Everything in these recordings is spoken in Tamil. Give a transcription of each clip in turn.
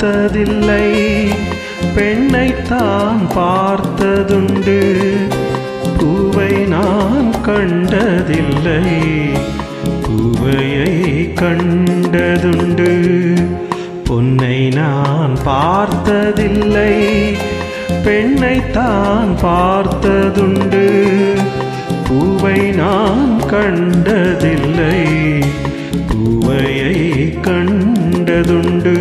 பார்த்ததில்லை பெண்ணைத்தான் பார்த்ததுண்டு பூவை நான் கண்டதில்லை பூவையை கண்டதுண்டு பொன்னை நான் பார்த்ததில்லை பெண்ணைத்தான் பார்த்ததுண்டு பூவை நான் கண்டதில்லை பூவையை கண்டதுண்டு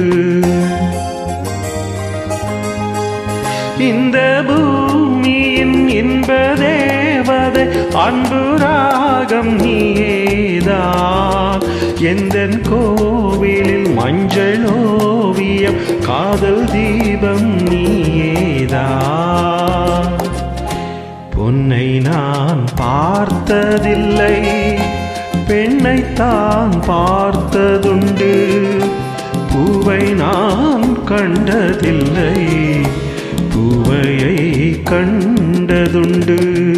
இந்த பூமியின் இன்ப தேவதை அன்பு ராகம் நீயேதான் எந்த கோவிலில் மஞ்சள் ஓவியம் காதல் தீபம் நீயேதான் பொன்னை நான் பார்த்ததில்லை பெண்ணைத்தான் பார்த்ததுண்டு பூவை நான் கண்டதில்லை பூவையை கண்டதுண்டு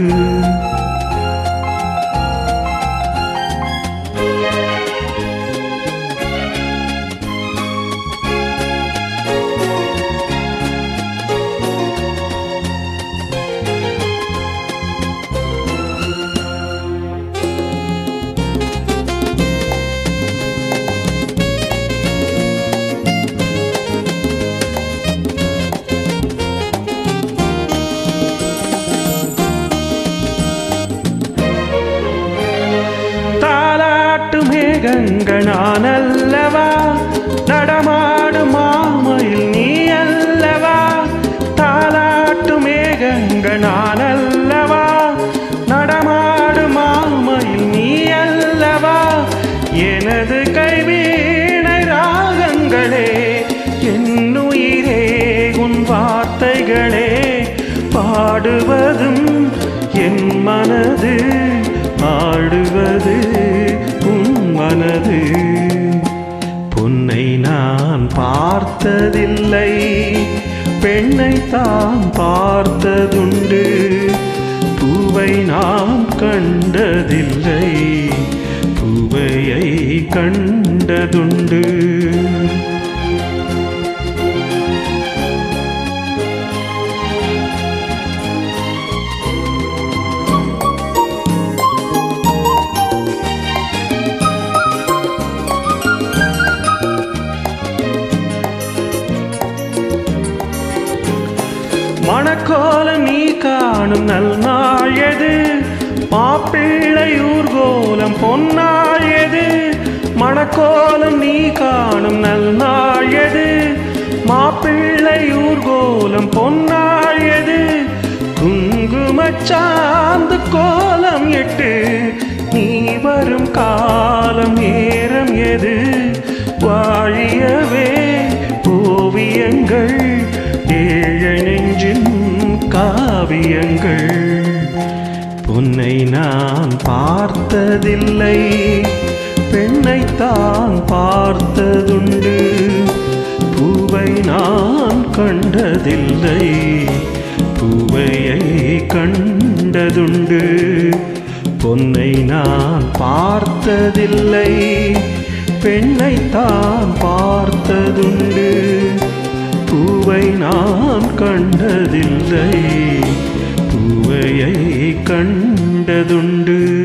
தாலாட்டு மேகங்கள் நான் அல்லவா நடமாடும் மாமையில் நீ அல்லவா தாலாட்டு மேகங்கள் நான் அல்லவா நடமாடும் மாமையில் நீ அல்லவா எனது கைவீணை ராகங்களே என்னுயிரே உன் வார்த்தைகளே பாடுவதும் என் மனது ஆடுவது உன் மனது பொன்னை நான் பார்த்ததில்லை பெண்ணைத்தான் பார்த்ததுண்டு பூவை நான் கண்டதில்லை பூவையை கண்டதுண்டு மணக்கோலம் நீ காணும் நல் நாள் எது மாப்பிள்ளை ஊர்கோலம் பொன்னாள் எது மணக்கோலம் நீ காணும் நல் நாள் எது மாப்பிள்ளை ஊர்கோலம் பொன்னாள் எது குங்குமச்சாந்து கோலம் எட்டு நீ வரும் காலம் நேரம் எது வாழியவே ஓவியங்கள் ஏழை நெஞ்சின் காவியங்கள் பொன்னை நான் பார்த்ததில்லை பெண்ணைத்தான் பார்த்ததுண்டு பூவை நான் கண்டதில்லை பூவையை கண்டதுண்டு பொன்னை நான் பார்த்ததில்லை பெண்ணைத்தான் பார்த்ததுண்டு பூவை நான் கண்டதில்லை பூவையை கண்டதுண்டு